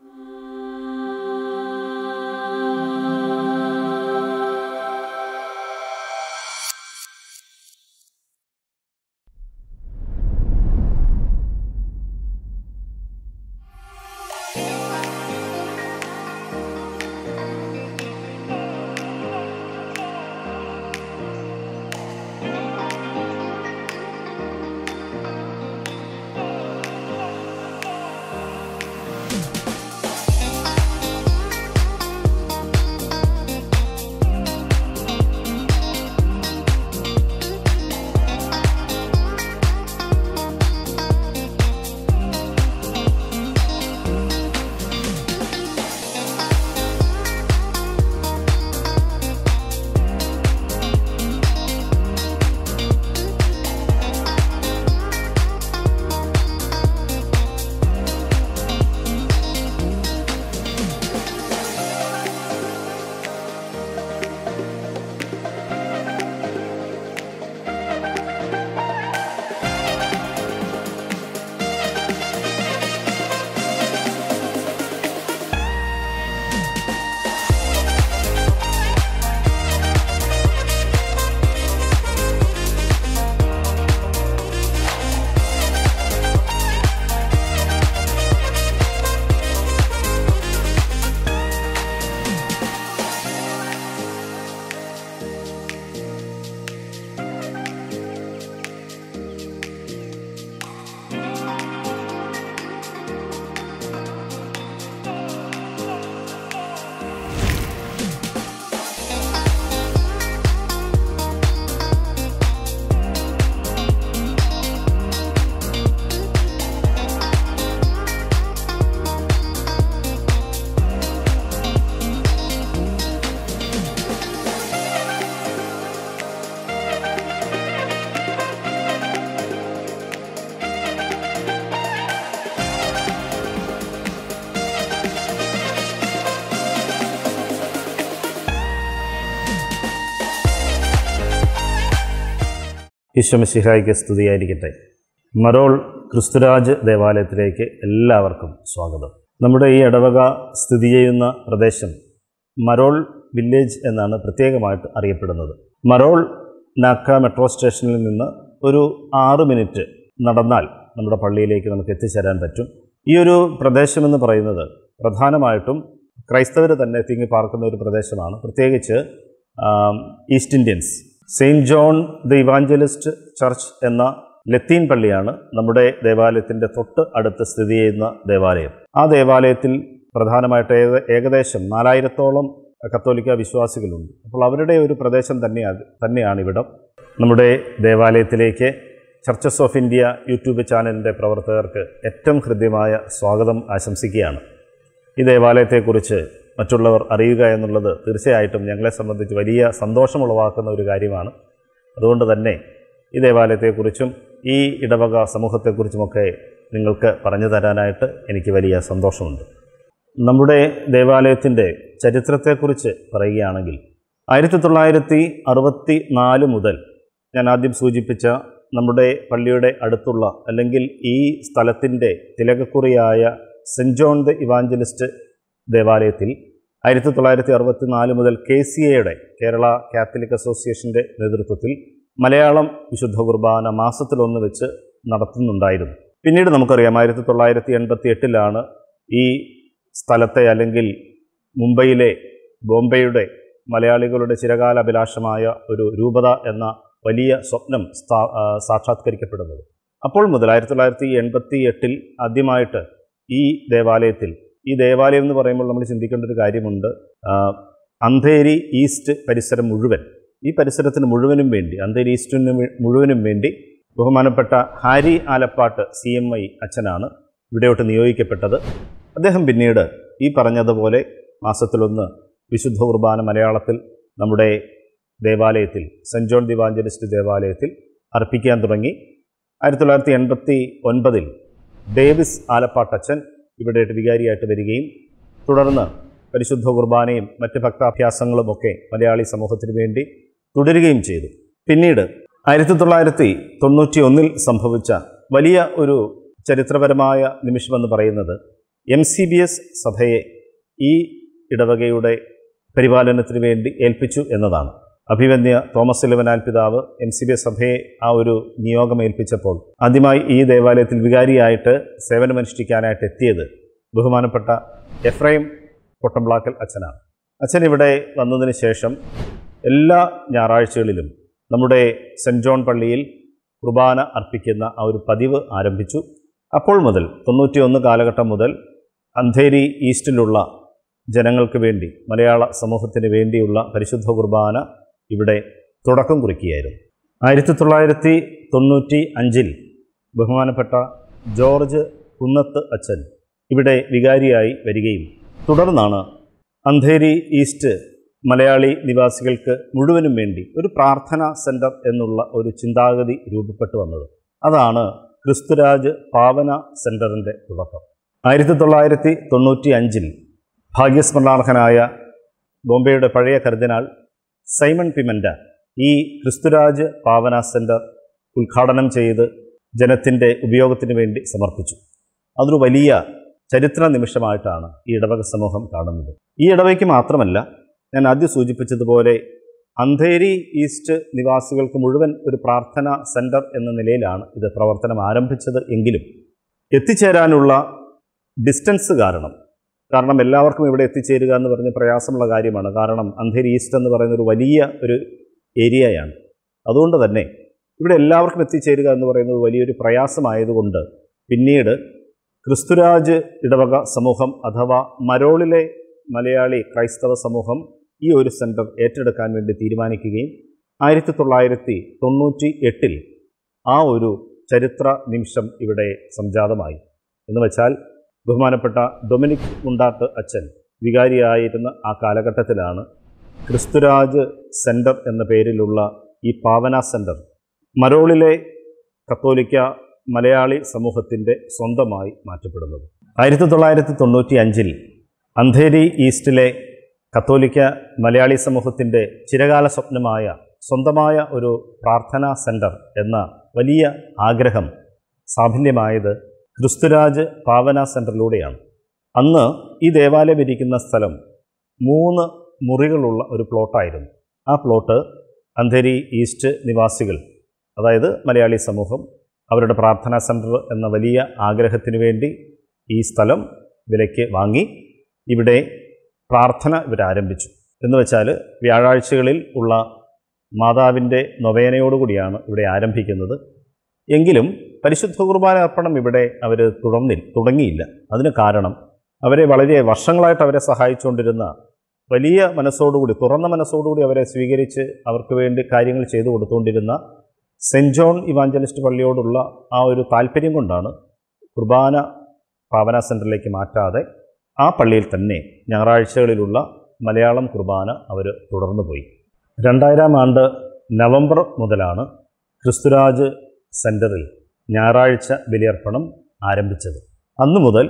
ഈശ്വമിശിഹായിക്ക് സ്തുതിയായിരിക്കട്ടെ മരോൾ ക്രിസ്തുരാജ് ദേവാലയത്തിലേക്ക് എല്ലാവർക്കും സ്വാഗതം നമ്മുടെ ഈ ഇടവക സ്ഥിതി ചെയ്യുന്ന പ്രദേശം മരോൾ വില്ലേജ് എന്നാണ് പ്രത്യേകമായിട്ട് അറിയപ്പെടുന്നത് മരോൾ നാക്ക മെട്രോ സ്റ്റേഷനിൽ നിന്ന് ഒരു ആറ് മിനിറ്റ് നടന്നാൽ നമ്മുടെ പള്ളിയിലേക്ക് നമുക്ക് എത്തിച്ചേരാൻ പറ്റും ഈ ഒരു പ്രദേശമെന്ന് പറയുന്നത് പ്രധാനമായിട്ടും ക്രൈസ്തവർ തന്നെ തിങ്ങി പാർക്കുന്ന ഒരു പ്രദേശമാണ് പ്രത്യേകിച്ച് ആം, east Indians saint John the evangelist church എന്ന ലത്തീൻ പള്ളിയാണ് നമ്മുടെ ദേവാലയത്തിൻ്റെ തൊട്ട് അടുത്ത് സ്ഥിതി ചെയ്യുന്ന ദേവാലയം ആ ദേവാലയത്തിൽ പ്രധാനമായിട്ട് ഏക ഏകദേശം നാലായിരത്തോളം കത്തോലിക്ക വിശ്വാസികളുണ്ട് അപ്പോൾ അവരുടെ ഒരു പ്രദേശം തന്നെയാണ് തന്നെയാണ് ഇവിടം നമ്മുടെ ദേവാലയത്തിലേക്ക് ചർച്ചസ് ഓഫ് ഇന്ത്യ യൂട്യൂബ് ചാനലിൻ്റെ പ്രവർത്തകർക്ക് ഏറ്റവും ഹൃദ്യമായ സ്വാഗതം ആശംസിക്കുകയാണ് ഈ ദേവാലയത്തെക്കുറിച്ച് മറ്റുള്ളവർ അറിയുക എന്നുള്ളത് തീർച്ചയായിട്ടും ഞങ്ങളെ സംബന്ധിച്ച് വലിയ സന്തോഷമുളവാക്കുന്ന ഒരു കാര്യമാണ് അതുകൊണ്ട് തന്നെ ഈ ദേവാലയത്തെക്കുറിച്ചും ഈ ഇടവക സമൂഹത്തെക്കുറിച്ചുമൊക്കെ നിങ്ങൾക്ക് പറഞ്ഞു തരാനായിട്ട് എനിക്ക് വലിയ സന്തോഷമുണ്ട് നമ്മുടെ ദേവാലയത്തിൻ്റെ ചരിത്രത്തെക്കുറിച്ച് പറയുകയാണെങ്കിൽ ആയിരത്തി തൊള്ളായിരത്തി അറുപത്തി നാല് മുതൽ ഞാൻ ആദ്യം സൂചിപ്പിച്ച നമ്മുടെ പള്ളിയുടെ അടുത്തുള്ള അല്ലെങ്കിൽ ഈ സ്ഥലത്തിൻ്റെ തിലകക്കുറിയായ സെൻറ്റ് ജോൺ ദ ഇവാഞ്ചലിസ്റ്റ് ദേവാലയത്തിൽ ആയിരത്തി തൊള്ളായിരത്തി അറുപത്തി നാല് മുതൽ കെ സി എയുടെ കേരള കാത്തലിക് അസോസിയേഷൻ്റെ നേതൃത്വത്തിൽ മലയാളം വിശുദ്ധ കുർബാന മാസത്തിലൊന്ന് വെച്ച് നടത്തുന്നുണ്ടായിരുന്നു പിന്നീട് നമുക്കറിയാം ആയിരത്തി തൊള്ളായിരത്തി എൺപത്തി എട്ടിലാണ് ഈ സ്ഥലത്തെ അല്ലെങ്കിൽ മുംബൈയിലെ ബോംബെയുടെ മലയാളികളുടെ ചിരകാല അഭിലാഷമായ ഒരു രൂപത എന്ന വലിയ സ്വപ്നം സ്ഥാ ആ, സാക്ഷാത്കരിക്കപ്പെടുന്നത് അപ്പോൾ മുതൽ ആയിരത്തി തൊള്ളായിരത്തി എൺപത്തി എട്ടിൽ ആദ്യമായിട്ട് ഈ ദേവാലയത്തിൽ ഈ ദേവാലയം എന്ന് പറയുമ്പോൾ നമ്മൾ ചിന്തിക്കേണ്ട ഒരു കാര്യമുണ്ട് ആ, അന്ധേരി ഈസ്റ്റ് പരിസരം മുഴുവൻ ഈ പരിസരത്തിന് മുഴുവനും വേണ്ടി അന്ധേരി ഈസ്റ്റിന് മു- മുഴുവനും വേണ്ടി ബഹുമാനപ്പെട്ട Harry Alappatt C M I അച്ഛനാണ് ഇവിടെയോട്ട് നിയോഗിക്കപ്പെട്ടത് അദ്ദേഹം പിന്നീട് ഈ പറഞ്ഞതുപോലെ മാസത്തിലൊന്ന് വിശുദ്ധ കുർബാന മലയാളത്തിൽ നമ്മുടെ ദേവാലയത്തിൽ സെൻറ്റ് ജോൺ ദിവാഞ്ചലിസ്റ്റ് ദേവാലയത്തിൽ അർപ്പിക്കാൻ തുടങ്ങി ആയിരത്തി തൊള്ളായിരത്തി എൺപത്തി ഒൻപതിൽ ഡേവിസ് ആലപ്പാട്ടച്ചൻ ഇവിടെയായിട്ട് വികാരിയായിട്ട് വരികയും തുടർന്ന് പരിശുദ്ധ കുർബാനയും മറ്റ് ഭക്താഭ്യാസങ്ങളുമൊക്കെ മലയാളി സമൂഹത്തിന് വേണ്ടി തുടരുകയും ചെയ്തു പിന്നീട് ആയിരത്തി തൊള്ളായിരത്തി തൊണ്ണൂറ്റി ഒന്നിൽ സംഭവിച്ച വലിയ ഒരു ചരിത്രപരമായ നിമിഷമെന്ന് പറയുന്നത് എം സി ബി എസ് സഭയെ ഈ ഇടവകയുടെ പരിപാലനത്തിന് വേണ്ടി ഏൽപ്പിച്ചു എന്നതാണ് അഭിവന്യ തോമസ് ഇലവനാൽ പിതാവ് എം സി ബി എസ് സഭയെ ആ ഒരു നിയോഗം ഏൽപ്പിച്ചപ്പോൾ ആദ്യമായി ഈ ദേവാലയത്തിൽ വികാരിയായിട്ട് സേവനമനുഷ്ഠിക്കാനായിട്ട് എത്തിയത് ബഹുമാനപ്പെട്ട എഫ്രൈം പൊട്ടംപ്ലാക്കൽ അച്ഛനാണ് അച്ഛൻ ഇവിടെ വന്നതിന് ശേഷം എല്ലാ ഞായറാഴ്ചകളിലും നമ്മുടെ സെൻറ്റ് ജോൺ പള്ളിയിൽ കുർബാന അർപ്പിക്കുന്ന ആ ഒരു പതിവ് ആരംഭിച്ചു അപ്പോൾ മുതൽ തൊണ്ണൂറ്റിയൊന്ന് കാലഘട്ടം മുതൽ അന്ധേരി ഈസ്റ്റിലുള്ള ജനങ്ങൾക്ക് വേണ്ടി മലയാള സമൂഹത്തിന് വേണ്ടിയുള്ള പരിശുദ്ധ കുർബാന ഇവിടെ തുടക്കം കുറിക്കുകയായിരുന്നു ആയിരത്തി തൊള്ളായിരത്തി തൊണ്ണൂറ്റി അഞ്ചിൽ ബഹുമാനപ്പെട്ട ജോർജ് കുന്നത്ത് അച്ഛൻ ഇവിടെ വികാരിയായി വരികയും തുടർന്നാണ് അന്ധേരി ഈസ്റ്റ് മലയാളി നിവാസികൾക്ക് മുഴുവനും വേണ്ടി ഒരു പ്രാർത്ഥനാ സെൻറ്റർ എന്നുള്ള ഒരു ചിന്താഗതി രൂപപ്പെട്ടു വന്നത് അതാണ് ക്രിസ്തുരാജ് പാവന സെൻറ്ററിൻ്റെ തുടക്കം ആയിരത്തി തൊള്ളായിരത്തി തൊണ്ണൂറ്റി അഞ്ചിൽ ഭാഗ്യസ്മരണാർഹനായ ബോംബെയുടെ പഴയ കർദിനാൾ സൈമൺ പിമൻ്റ ഈ ക്രിസ്തുരാജ് പാവന സെൻറ്റർ ഉദ്ഘാടനം ചെയ്ത് ജനത്തിൻ്റെ ഉപയോഗത്തിന് വേണ്ടി സമർപ്പിച്ചു അതൊരു വലിയ ചരിത്ര നിമിഷമായിട്ടാണ് ഈ ഇടവക സമൂഹം കാണുന്നത് ഈ ഇടവയ്ക്ക് മാത്രമല്ല ഞാൻ ആദ്യം സൂചിപ്പിച്ചതുപോലെ അന്ധേരി ഈസ്റ്റ് നിവാസികൾക്ക് മുഴുവൻ ഒരു പ്രാർത്ഥന സെൻറ്റർ എന്ന നിലയിലാണ് ഇത് പ്രവർത്തനം ആരംഭിച്ചത് എങ്കിലും എത്തിച്ചേരാനുള്ള ഡിസ്റ്റൻസ് കാരണം കാരണം എല്ലാവർക്കും ഇവിടെ എത്തിച്ചേരുക എന്ന് പറഞ്ഞ് പ്രയാസമുള്ള കാര്യമാണ് കാരണം അന്ധേരി ഈസ്റ്റ് എന്ന് പറയുന്ന ഒരു വലിയ ഒരു ഏരിയയാണ് അതുകൊണ്ട് തന്നെ ഇവിടെ എല്ലാവർക്കും എത്തിച്ചേരുക എന്ന് പറയുന്നത് വലിയൊരു പ്രയാസമായതുകൊണ്ട് പിന്നീട് ക്രിസ്തുരാജ് ഇടവക സമൂഹം അഥവാ മരോളിലെ മലയാളി ക്രൈസ്തവ സമൂഹം ഈ ഒരു സെൻറ്റർ ഏറ്റെടുക്കാൻ വേണ്ടി തീരുമാനിക്കുകയും ആയിരത്തി തൊള്ളായിരത്തി തൊണ്ണൂറ്റി എട്ടിൽ ആ ഒരു ചരിത്ര നിമിഷം ഇവിടെ സംജാതമായി എന്ന് വെച്ചാൽ ബഹുമാനപ്പെട്ട ഡൊമിനിക് മുണ്ടാട്ട് അച്ഛൻ വികാരിയായിരുന്ന ആ കാലഘട്ടത്തിലാണ് ക്രിസ്തുരാജ് സെൻറ്റർ എന്ന പേരിലുള്ള ഈ പാവന സെൻറ്റർ മരോളിലെ കത്തോലിക്ക മലയാളി സമൂഹത്തിൻ്റെ സ്വന്തമായി മാറ്റപ്പെടുന്നത് ആയിരത്തി തൊള്ളായിരത്തി തൊണ്ണൂറ്റി അഞ്ചിൽ അന്ധേരി ഈസ്റ്റിലെ കത്തോലിക്ക മലയാളി സമൂഹത്തിൻ്റെ ചിരകാല സ്വപ്നമായ സ്വന്തമായ ഒരു പ്രാർത്ഥനാ സെൻറ്റർ എന്ന വലിയ ആഗ്രഹം സാഫല്യമായത് ക്രിസ്തുരാജ് പാവന സെൻറ്ററിലൂടെയാണ് അന്ന് ഈ ദേവാലയം ഇരിക്കുന്ന സ്ഥലം മൂന്ന് മുറികളുള്ള ഒരു പ്ലോട്ടായിരുന്നു ആ പ്ലോട്ട് അന്ധേരി ഈസ്റ്റ് നിവാസികൾ അതായത് മലയാളി സമൂഹം അവരുടെ പ്രാർത്ഥനാ സെൻറ്റർ എന്ന വലിയ ആഗ്രഹത്തിന് വേണ്ടി ഈ സ്ഥലം വിലയ്ക്ക് വാങ്ങി ഇവിടെ പ്രാർത്ഥന ഇവരാരംഭിച്ചു എന്ന് വെച്ചാൽ വ്യാഴാഴ്ചകളിൽ ഉള്ള മാതാവിൻ്റെ നൊവേനയോടുകൂടിയാണ് ഇവിടെ ആരംഭിക്കുന്നത് എങ്കിലും പരിശുദ്ധ കുർബാന അർപ്പണം ഇവിടെ അവർ തുടർന്നി തുടങ്ങിയില്ല അതിന് കാരണം അവരെ വളരെ വർഷങ്ങളായിട്ട് അവരെ സഹായിച്ചുകൊണ്ടിരുന്ന വലിയ മനസ്സോടുകൂടി തുറന്ന മനസ്സോടുകൂടി അവരെ സ്വീകരിച്ച് അവർക്ക് വേണ്ടി കാര്യങ്ങൾ ചെയ്തു കൊടുത്തുകൊണ്ടിരുന്ന സെൻറ്റ് ജോൺ ഇവാഞ്ചലിസ്റ്റ് പള്ളിയോടുള്ള ആ ഒരു താല്പര്യം കൊണ്ടാണ് കുർബാന പാവന സെൻറ്ററിലേക്ക് മാറ്റാതെ ആ പള്ളിയിൽ തന്നെ ഞായറാഴ്ചകളിലുള്ള മലയാളം കുർബാന അവർ തുടർന്നു പോയി രണ്ടായിരം ആണ്ട് നവംബർ മുതലാണ് ക്രിസ്തുരാജ് സെൻറ്ററിൽ ഞായറാഴ്ച ബലിയർപ്പണം ആരംഭിച്ചത് അന്നു മുതൽ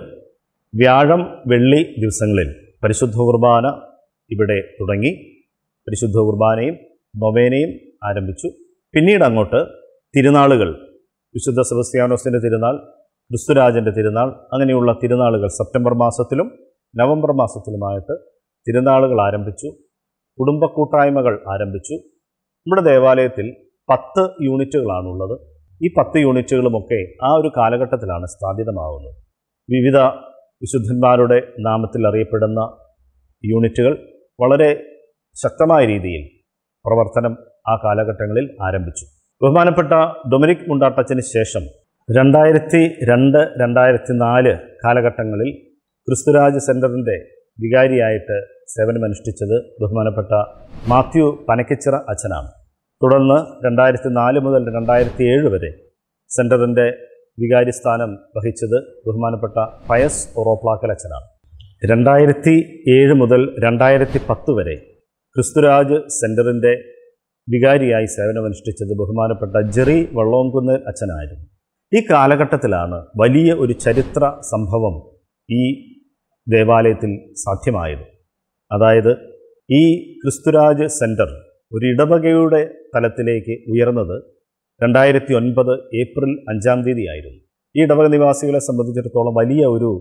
വ്യാഴം വെള്ളി ദിവസങ്ങളിൽ പരിശുദ്ധ കുർബാന ഇവിടെ തുടങ്ങി പരിശുദ്ധ കുർബാനയും നൊവേനയും ആരംഭിച്ചു പിന്നീട് അങ്ങോട്ട് തിരുനാളുകൾ വിശുദ്ധ സെബസ്ത്യാനോസിൻ്റെ തിരുനാൾ ക്രിസ്തുരാജൻ്റെ തിരുനാൾ അങ്ങനെയുള്ള തിരുനാളുകൾ സെപ്റ്റംബർ മാസത്തിലും നവംബർ മാസത്തിലുമായിട്ട് തിരുനാളുകൾ ആരംഭിച്ചു കുടുംബ കൂട്ടായ്മകൾ ആരംഭിച്ചു നമ്മുടെ ദേവാലയത്തിൽ പത്ത് യൂണിറ്റുകളാണുള്ളത് ഈ പത്ത് യൂണിറ്റുകളുമൊക്കെ ആ ഒരു കാലഘട്ടത്തിലാണ് സ്ഥാപിതമാവുന്നത് വിവിധ വിശുദ്ധന്മാരുടെ നാമത്തിൽ അറിയപ്പെടുന്ന യൂണിറ്റുകൾ വളരെ ശക്തമായ രീതിയിൽ പ്രവർത്തനം ആ കാലഘട്ടങ്ങളിൽ ആരംഭിച്ചു ബഹുമാനപ്പെട്ട ഡൊമിനിക് മുണ്ടാട്ടച്ചന് ശേഷം രണ്ടായിരത്തി രണ്ട് രണ്ടായിരത്തി നാല് കാലഘട്ടങ്ങളിൽ ക്രിസ്തുരാജ് സെൻറ്ററിൻ്റെ വികാരിയായിട്ട് സേവനമനുഷ്ഠിച്ചത് ബഹുമാനപ്പെട്ട മാത്യു പനക്കിച്ചിറ അച്ഛനാണ് തുടർന്ന് രണ്ടായിരത്തി നാല് മുതൽ രണ്ടായിരത്തി ഏഴ് വരെ സെൻറ്ററിൻ്റെ വികാരി സ്ഥാനം വഹിച്ചത് ബഹുമാനപ്പെട്ട പയസ് ഒറോപ്ലാക്കൽ അച്ഛനാണ് രണ്ടായിരത്തി ഏഴ് മുതൽ രണ്ടായിരത്തി പത്ത് വരെ ക്രിസ്തുരാജ് സെൻറ്ററിൻ്റെ വികാരിയായി സേവനമനുഷ്ഠിച്ചത് ബഹുമാനപ്പെട്ട ജെറി വള്ളോങ്കുന്ന് അച്ഛനായിരുന്നു ഈ കാലഘട്ടത്തിലാണ് വലിയ ഒരു ചരിത്ര സംഭവം ഈ ദേവാലയത്തിൽ സാധ്യമായത് അതായത് ഈ ക്രിസ്തുരാജ് സെൻറ്റർ ഒരു ഇടവകയുടെ തലത്തിലേക്ക് ഉയർന്നത് രണ്ടായിരത്തി ഒൻപത് ഏപ്രിൽ അഞ്ചാം തീയതി ആയിരുന്നു ഈ ഇടവക നിവാസികളെ സംബന്ധിച്ചിടത്തോളം വലിയ ഒരു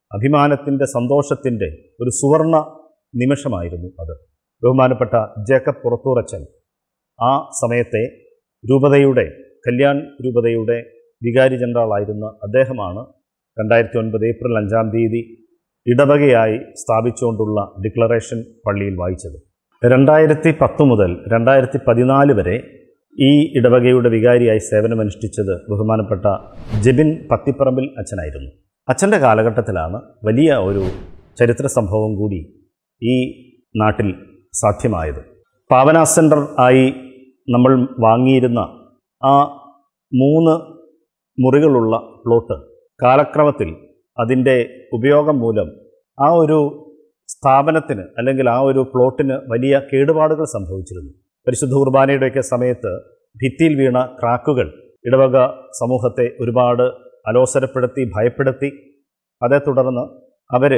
അഭിമാനത്തിൻ്റെ സന്തോഷത്തിൻ്റെ ഒരു സുവർണ നിമിഷമായിരുന്നു അത് ബഹുമാനപ്പെട്ട ജേക്കബ് പുറത്തൂറച്ചൻ ആ സമയത്തെ രൂപതയുടെ കല്യാൺ രൂപതയുടെ വികാരി ജനറലായിരുന്ന അദ്ദേഹമാണ് രണ്ടായിരത്തി ഒൻപത് ഏപ്രിൽ അഞ്ചാം തീയതി ഇടവകയായി സ്ഥാപിച്ചുകൊണ്ടുള്ള ഡിക്ലറേഷൻ പള്ളിയിൽ വായിച്ചത് രണ്ടായിരത്തി പത്ത് മുതൽ രണ്ടായിരത്തി പതിനാല് വരെ ഈ ഇടവകയുടെ വികാരിയായി സേവനമനുഷ്ഠിച്ചത് ബഹുമാനപ്പെട്ട ജെബിൻ പത്തിപ്പറമ്പിൽ അച്ഛനായിരുന്നു അച്ഛൻ്റെ കാലഘട്ടത്തിലാണ് വലിയ ഒരു ചരിത്ര സംഭവം കൂടി ഈ നാട്ടിൽ സാധ്യമായത് പാവന സെൻറ്റർ ആയി നമ്മൾ വാങ്ങിയിരുന്ന ആ മൂന്ന് മുറികളുള്ള പ്ലോട്ട് കാലക്രമത്തിൽ അതിൻ്റെ ഉപയോഗം മൂലം ആ ഒരു സ്ഥാപനത്തിന് അല്ലെങ്കിൽ ആ ഒരു പ്ലോട്ടിന് വലിയ കേടുപാടുകൾ സംഭവിച്ചിരുന്നു പരിശുദ്ധ കുർബാനയുടെയൊക്കെ സമയത്ത് ഭിത്തിയിൽ വീണ ക്രാക്കുകൾ ഇടവക സമൂഹത്തെ ഒരുപാട് അലോസരപ്പെടുത്തി ഭയപ്പെടുത്തി അതേ തുടർന്ന് അവർ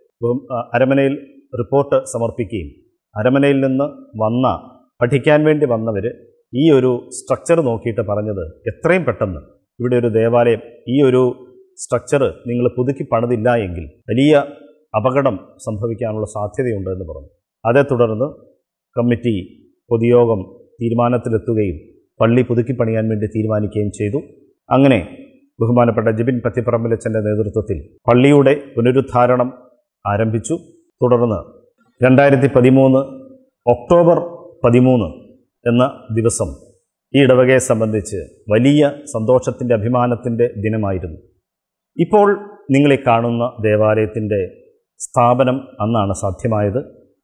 അരമനയിൽ റിപ്പോർട്ട് സമർപ്പിക്കുകയും അരമനയിൽ നിന്ന് വന്ന പഠിക്കാൻ വേണ്ടി വന്നവർ ഈ ഒരു സ്ട്രക്ചർ നോക്കിയിട്ട് പറഞ്ഞത് എത്രയും പെട്ടെന്ന് ഇവിടെ ഒരു ദേവാലയം ഈ ഒരു സ്ട്രക്ചർ നിങ്ങൾ പുതുക്കി പണിതില്ല എങ്കിൽ വലിയ അപകടം സംഭവിക്കാനുള്ള സാധ്യതയുണ്ട് എന്ന് പറഞ്ഞു അതേ തുടർന്ന് കമ്മിറ്റി പൊതുയോഗം തീരുമാനത്തിലെത്തുകയും പള്ളി പുതുക്കി പണിയാൻ വേണ്ടി തീരുമാനിക്കുകയും ചെയ്തു അങ്ങനെ ബഹുമാനപ്പെട്ട ജിബിൻ പത്തിപ്പറമ്പിലച്ചൻ്റെ നേതൃത്വത്തിൽ പള്ളിയുടെ പുനരുദ്ധാരണം ആരംഭിച്ചു തുടർന്ന് രണ്ടായിരത്തി പതിമൂന്ന് ഒക്ടോബർ പതിമൂന്ന് എന്ന ദിവസം ഈ ഇടവകയെ സംബന്ധിച്ച് വലിയ സന്തോഷത്തിൻ്റെ അഭിമാനത്തിൻ്റെ ദിനമായിരുന്നു ഇപ്പോൾ നിങ്ങളെ കാണുന്ന ദേവാലയത്തിൻ്റെ സ്ഥാപനം അന്നാണ് സാധ്യമായത്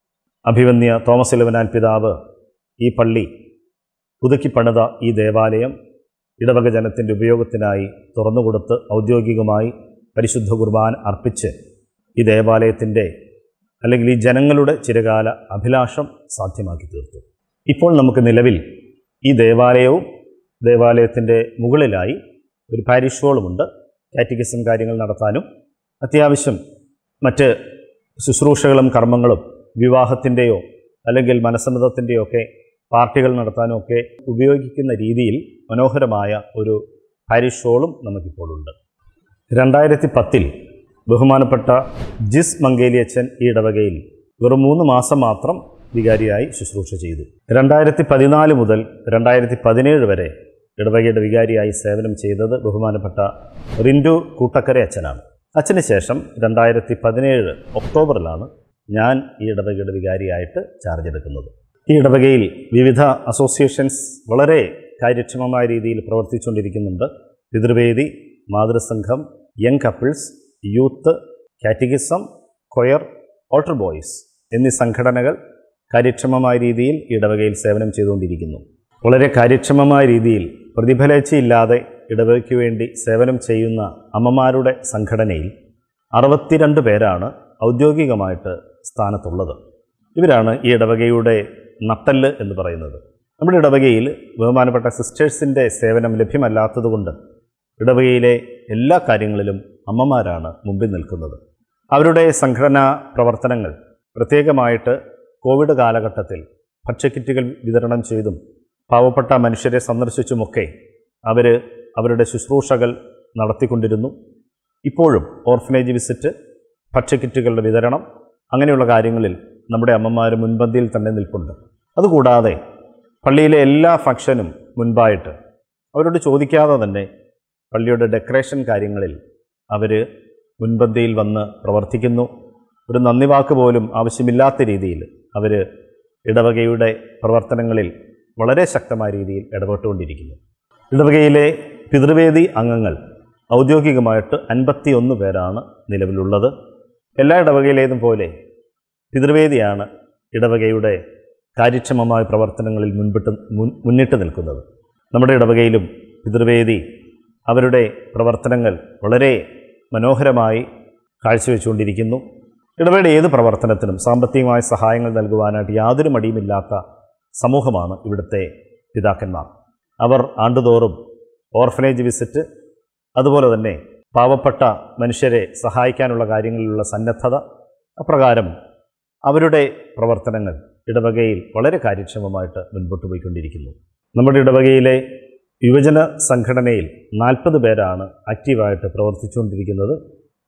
അഭിവന്യ തോമസ് ഇലവനാൻ പിതാവ് ഈ പള്ളി പുതുക്കി പണിത ഈ ദേവാലയം ഇടവക ജനത്തിൻ്റെ ഉപയോഗത്തിനായി തുറന്നുകൊടുത്ത് ഔദ്യോഗികമായി പരിശുദ്ധ കുർബാൻ അർപ്പിച്ച് ഈ ദേവാലയത്തിൻ്റെ അല്ലെങ്കിൽ ഈ ജനങ്ങളുടെ ചിരകാല അഭിലാഷം സാധ്യമാക്കി തീർത്തു ഇപ്പോൾ നമുക്ക് നിലവിൽ ഈ ദേവാലയവും ദേവാലയത്തിൻ്റെ മുകളിലായി ഒരു പാരിഷ് ഹോളുമുണ്ട് കാറ്റഗിസം കാര്യങ്ങൾ നടത്താനും അത്യാവശ്യം മറ്റ് ശുശ്രൂഷകളും കർമ്മങ്ങളും വിവാഹത്തിൻ്റെയോ അല്ലെങ്കിൽ മനസ്സമ്മതത്തിൻ്റെയോ ഒക്കെ പാർട്ടികൾ നടത്താനും ഒക്കെ ഉപയോഗിക്കുന്ന രീതിയിൽ മനോഹരമായ ഒരു പാരിഷ് ഹോളും നമുക്കിപ്പോൾ ഉണ്ട് രണ്ടായിരത്തി പത്തിൽ ബഹുമാനപ്പെട്ട ജിസ് മംഗേലിയച്ചൻ ഈ ഇടവകയിൽ വെറും മൂന്ന് മാസം മാത്രം വികാരിയായി ശുശ്രൂഷ ചെയ്തു രണ്ടായിരത്തി പതിനാല് മുതൽ രണ്ടായിരത്തി പതിനേഴ് വരെ ഇടവകയുടെ വികാരിയായി സേവനം ചെയ്തത് ബഹുമാനപ്പെട്ട റിൻഡു കൂട്ടക്കര അച്ഛനാണ് അച്ഛന് ശേഷം രണ്ടായിരത്തി പതിനേഴ് ഒക്ടോബറിലാണ് ഞാൻ ഈ ഇടവകയുടെ വികാരിയായിട്ട് ചാർജ് എടുക്കുന്നത് ഈ ഇടവകയിൽ വിവിധ അസോസിയേഷൻസ് വളരെ കാര്യക്ഷമമായ രീതിയിൽ പ്രവർത്തിച്ചുകൊണ്ടിരിക്കുന്നുണ്ട് പിതൃവേദി മാതൃസംഘം young couples youth catechism choir altar boys എന്നീ സംഘടനകൾ കാര്യക്ഷമമായ രീതിയിൽ ഇടവകയിൽ സേവനം ചെയ്തുകൊണ്ടിരിക്കുന്നു വളരെ കാര്യക്ഷമമായ രീതിയിൽ പ്രതിഫലേച്ഛയില്ലാതെ ഇടവകയ്ക്ക് വേണ്ടി സേവനം ചെയ്യുന്ന അമ്മമാരുടെ സംഘടനയിൽ അറുപത്തിരണ്ട് പേരാണ് ഔദ്യോഗികമായിട്ട് സ്ഥാനത്തുള്ളത് ഇവരാണ് ഈ ഇടവകയുടെ നട്ടല് എന്ന് പറയുന്നത് നമ്മുടെ ഇടവകയിൽ ബഹുമാനപ്പെട്ട സിസ്റ്റേഴ്സിൻ്റെ സേവനം ലഭ്യമല്ലാത്തതുകൊണ്ട് ഇടവകയിലെ എല്ലാ കാര്യങ്ങളിലും അമ്മമാരാണ് മുമ്പിൽ നിൽക്കുന്നത് അവരുടെ സംഘടനാ പ്രവർത്തനങ്ങൾ പ്രത്യേകമായിട്ട് കോവിഡ് കാലഘട്ടത്തിൽ ഭക്ഷ്യക്കിറ്റുകൾ വിതരണം ചെയ്തും പാവപ്പെട്ട മനുഷ്യരെ സന്ദർശിച്ചുമൊക്കെ അവർ അവരുടെ ശുശ്രൂഷകൾ നടത്തിക്കൊണ്ടിരുന്നു ഇപ്പോഴും ഓർഫനേജ് വിസിറ്റ് ഭക്ഷ്യക്കിറ്റുകളുടെ വിതരണം അങ്ങനെയുള്ള കാര്യങ്ങളിൽ നമ്മുടെ അമ്മമാർ മുൻപന്തിയിൽ തന്നെ നിൽപ്പുണ്ട് അതുകൂടാതെ പള്ളിയിലെ എല്ലാ ഫംഗ്ഷനും മുൻപായിട്ട് അവരോട് ചോദിക്കാതെ തന്നെ പള്ളിയുടെ ഡെക്കറേഷൻ കാര്യങ്ങളിൽ അവർ മുൻപന്തിയിൽ വന്ന് പ്രവർത്തിക്കുന്നു ഒരു നന്ദി വാക്ക് പോലും ആവശ്യമില്ലാത്ത രീതിയിൽ അവർ ഇടവകയുടെ പ്രവർത്തനങ്ങളിൽ വളരെ ശക്തമായ രീതിയിൽ ഇടപെട്ടുകൊണ്ടിരിക്കുന്നു ഇടവകയിലെ പിതൃവേദി അംഗങ്ങൾ ഔദ്യോഗികമായിട്ട് അൻപത്തിയൊന്ന് പേരാണ് നിലവിലുള്ളത് എല്ലാ ഇടവകയിലേതും പോലെ പിതൃവേദിയാണ് ഇടവകയുടെ കാര്യക്ഷമമായ പ്രവർത്തനങ്ങളിൽ മുൻപിട്ട് മുൻ മുന്നിട്ട് നിൽക്കുന്നത് നമ്മുടെ ഇടവകയിലും പിതൃവേദി അവരുടെ പ്രവർത്തനങ്ങൾ വളരെ മനോഹരമായി കാഴ്ചവെച്ചുകൊണ്ടിരിക്കുന്നു ഇടവയുടെ ഏത് പ്രവർത്തനത്തിനും സാമ്പത്തികമായ സഹായങ്ങൾ നൽകുവാനായിട്ട് യാതൊരു മടിയുമില്ലാത്ത സമൂഹമാണ് ഇവിടുത്തെ പിതാക്കന്മാർ അവർ ആണ്ടുതോറും ഓർഫനേജ് വിസിറ്റ് അതുപോലെ തന്നെ പാവപ്പെട്ട മനുഷ്യരെ സഹായിക്കാനുള്ള കാര്യങ്ങളിലുള്ള സന്നദ്ധത അപ്രകാരം അവരുടെ പ്രവർത്തനങ്ങൾ ഇടവകയിൽ വളരെ കാര്യക്ഷമമായിട്ട് മുൻപോട്ട് പോയിക്കൊണ്ടിരിക്കുന്നു നമ്മുടെ ഇടവകയിലെ യുവജന സംഘടനയിൽ നാൽപ്പത് പേരാണ് ആക്റ്റീവായിട്ട് പ്രവർത്തിച്ചുകൊണ്ടിരിക്കുന്നത്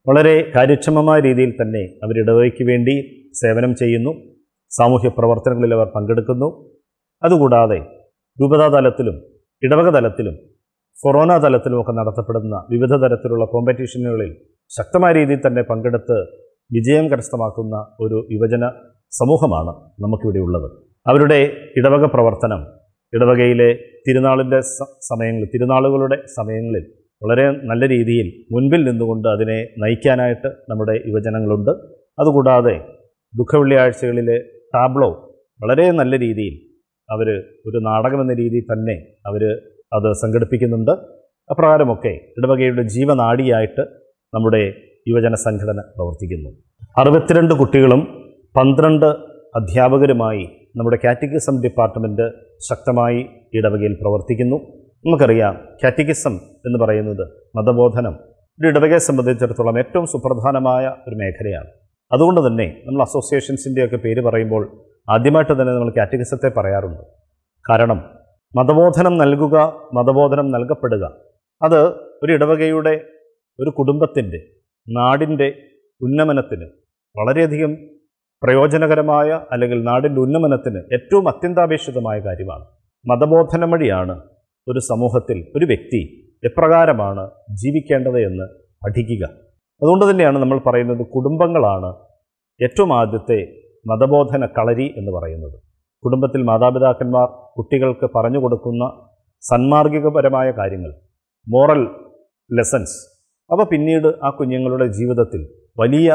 വളരെ കാര്യക്ഷമമായ രീതിയിൽ തന്നെ അവർ ഇടവകയ്ക്ക് വേണ്ടി സേവനം ചെയ്യുന്നു സാമൂഹ്യ പ്രവർത്തനങ്ങളിൽ അവർ പങ്കെടുക്കുന്നു അതുകൂടാതെ രൂപതാ തലത്തിലും ഇടവക തലത്തിലും കൊറോണ തലത്തിലുമൊക്കെ നടത്തപ്പെടുന്ന വിവിധ തരത്തിലുള്ള കോമ്പറ്റീഷനുകളിൽ ശക്തമായ രീതിയിൽ തന്നെ പങ്കെടുത്ത് വിജയം കരസ്ഥമാക്കുന്ന ഒരു യുവജന സമൂഹമാണ് നമുക്കിവിടെ ഉള്ളത് അവരുടെ ഇടവക പ്രവർത്തനം ഇടവകയിലെ തിരുനാളിൻ്റെ സ- സമയങ്ങളിൽ തിരുനാളുകളുടെ സമയങ്ങളിൽ വളരെ നല്ല രീതിയിൽ മുൻപിൽ നിന്നുകൊണ്ട് അതിനെ നയിക്കാനായിട്ട് നമ്മുടെ യുവജനങ്ങളുണ്ട് അതുകൂടാതെ ദുഃഖവെള്ളിയാഴ്ചകളിലെ ടാബ്ലോ വളരെ നല്ല രീതിയിൽ അവർ ഒരു നാടകമെന്ന രീതിയിൽ തന്നെ അവർ അത് സംഘടിപ്പിക്കുന്നുണ്ട് അപ്രകാരമൊക്കെ ഇടവകയുടെ ജീവനാഡിയായിട്ട് നമ്മുടെ യുവജന സംഘടന പ്രവർത്തിക്കുന്നു അറുപത്തിരണ്ട് കുട്ടികളും പന്ത്രണ്ട് അധ്യാപകരുമായി നമ്മുടെ കാറ്റഗിസം ഡിപ്പാർട്ട്മെൻറ്റ് ശക്തമായി ഇടവകയിൽ പ്രവർത്തിക്കുന്നു നമുക്കറിയാം കാറ്റഗിസം എന്ന് പറയുന്നത് മതബോധനം ഒരു ഇടവകയെ സംബന്ധിച്ചിടത്തോളം ഏറ്റവും സുപ്രധാനമായ ഒരു മേഖലയാണ് അതുകൊണ്ട് തന്നെ നമ്മൾ അസോസിയേഷൻസിൻ്റെയൊക്കെ പേര് പറയുമ്പോൾ ആദ്യമായിട്ട് തന്നെ നമ്മൾ കാറ്റഗിസത്തെ പറയാറുണ്ട് കാരണം മതബോധനം നൽകുക മതബോധനം നൽകപ്പെടുക അത് ഒരു ഇടവകയുടെ ഒരു കുടുംബത്തിൻ്റെ നാടിൻ്റെ ഉന്നമനത്തിന് വളരെയധികം പ്രയോജനകരമായ അല്ലെങ്കിൽ നാടിൻ്റെ ഉന്നമനത്തിന് ഏറ്റവും അത്യന്താപേക്ഷിതമായ കാര്യമാണ് മതബോധനം വഴിയാണ് ഒരു സമൂഹത്തിൽ ഒരു വ്യക്തി എപ്രകാരമാണ് ജീവിക്കേണ്ടത് എന്ന് പഠിക്കുക അതുകൊണ്ട് തന്നെയാണ് നമ്മൾ പറയുന്നത് കുടുംബങ്ങളാണ് ഏറ്റവും ആദ്യത്തെ മതബോധന കളരി എന്ന് പറയുന്നത് കുടുംബത്തിൽ മാതാപിതാക്കന്മാർ കുട്ടികൾക്ക് പറഞ്ഞു കൊടുക്കുന്ന സന്മാർഗികപരമായ കാര്യങ്ങൾ മോറൽ ലെസൺസ് അവ പിന്നീട് ആ കുഞ്ഞുങ്ങളുടെ ജീവിതത്തിൽ വലിയ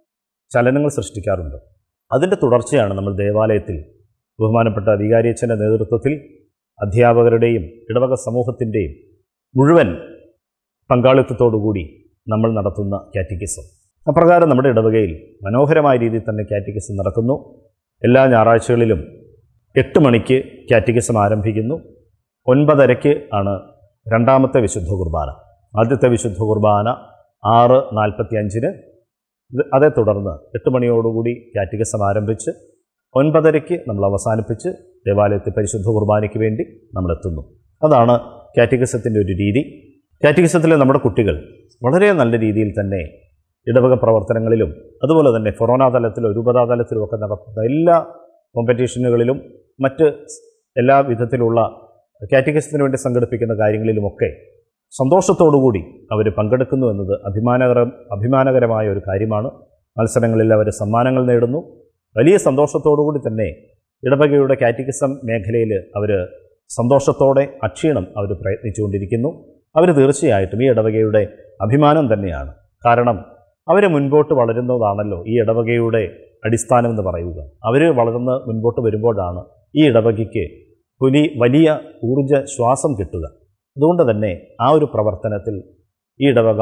ചലനങ്ങൾ സൃഷ്ടിക്കാറുണ്ട് അതിൻ്റെ തുടർച്ചയാണ് നമ്മൾ ദേവാലയത്തിൽ ബഹുമാനപ്പെട്ട അധികാരിയച്ഛൻ്റെ നേതൃത്വത്തിൽ അധ്യാപകരുടെയും ഇടവക സമൂഹത്തിൻ്റെയും മുഴുവൻ പങ്കാളിത്തത്തോടുകൂടി നമ്മൾ നടത്തുന്ന കാറ്റഗിസം അപ്രകാരം നമ്മുടെ ഇടവകയിൽ മനോഹരമായ രീതിയിൽ തന്നെ കാറ്റഗിസം നടക്കുന്നു എല്ലാ ഞായറാഴ്ചകളിലും എട്ട് മണിക്ക് കാറ്റഗിസം ആരംഭിക്കുന്നു ഒൻപതരയ്ക്ക് ആണ് രണ്ടാമത്തെ വിശുദ്ധ കുർബാന ആദ്യത്തെ വിശുദ്ധ കുർബാന ആറ് നാൽപ്പത്തി അഞ്ചിന് ഇത് അതേ തുടർന്ന് എട്ട് മണിയോടുകൂടി കാറ്റഗിസം ആരംഭിച്ച് ഒൻപതരയ്ക്ക് നമ്മൾ അവസാനിപ്പിച്ച് ദേവാലയത്തിൽ പരിശുദ്ധ കുർബാനയ്ക്ക് വേണ്ടി നമ്മൾ എത്തുന്നു അതാണ് കാറ്റഗിസത്തിൻ്റെ ഒരു രീതി കാറ്റഗിസത്തിലെ നമ്മുടെ കുട്ടികൾ വളരെ നല്ല രീതിയിൽ തന്നെ ഇടവക പ്രവർത്തനങ്ങളിലും അതുപോലെ തന്നെ ഫൊറോന തലത്തിലോ രൂപതാ തലത്തിലോ ഒക്കെ നടത്തുന്ന എല്ലാ കോമ്പറ്റീഷനുകളിലും മറ്റ് എല്ലാ വിധത്തിലുള്ള കാറ്റഗിസത്തിന് വേണ്ടി സംഘടിപ്പിക്കുന്ന കാര്യങ്ങളിലുമൊക്കെ സന്തോഷത്തോടുകൂടി അവർ പങ്കെടുക്കുന്നു എന്നത് അഭിമാനകരം അഭിമാനകരമായ ഒരു കാര്യമാണ് മത്സരങ്ങളിൽ അവർ സമ്മാനങ്ങൾ നേടുന്നു വലിയ സന്തോഷത്തോടുകൂടി തന്നെ ഇടവകയുടെ കാറ്റഗിസം മേഖലയിൽ അവർ സന്തോഷത്തോടെ അക്ഷീണം അവർ പ്രയത്നിച്ചുകൊണ്ടിരിക്കുന്നു അവർ തീർച്ചയായിട്ടും ഈ ഇടവകയുടെ അഭിമാനം തന്നെയാണ് കാരണം അവർ മുൻപോട്ട് വളരുന്നതാണല്ലോ ഈ ഇടവകയുടെ അടിസ്ഥാനം എന്ന് പറയുക അവർ വളർന്ന് മുൻപോട്ട് വരുമ്പോഴാണ് ഈ ഇടവകയ്ക്ക് പുലി വലിയ ഊർജ ശ്വാസം കിട്ടുക അതുകൊണ്ട് തന്നെ ആ ഒരു പ്രവർത്തനത്തിൽ ഈ ഇടവക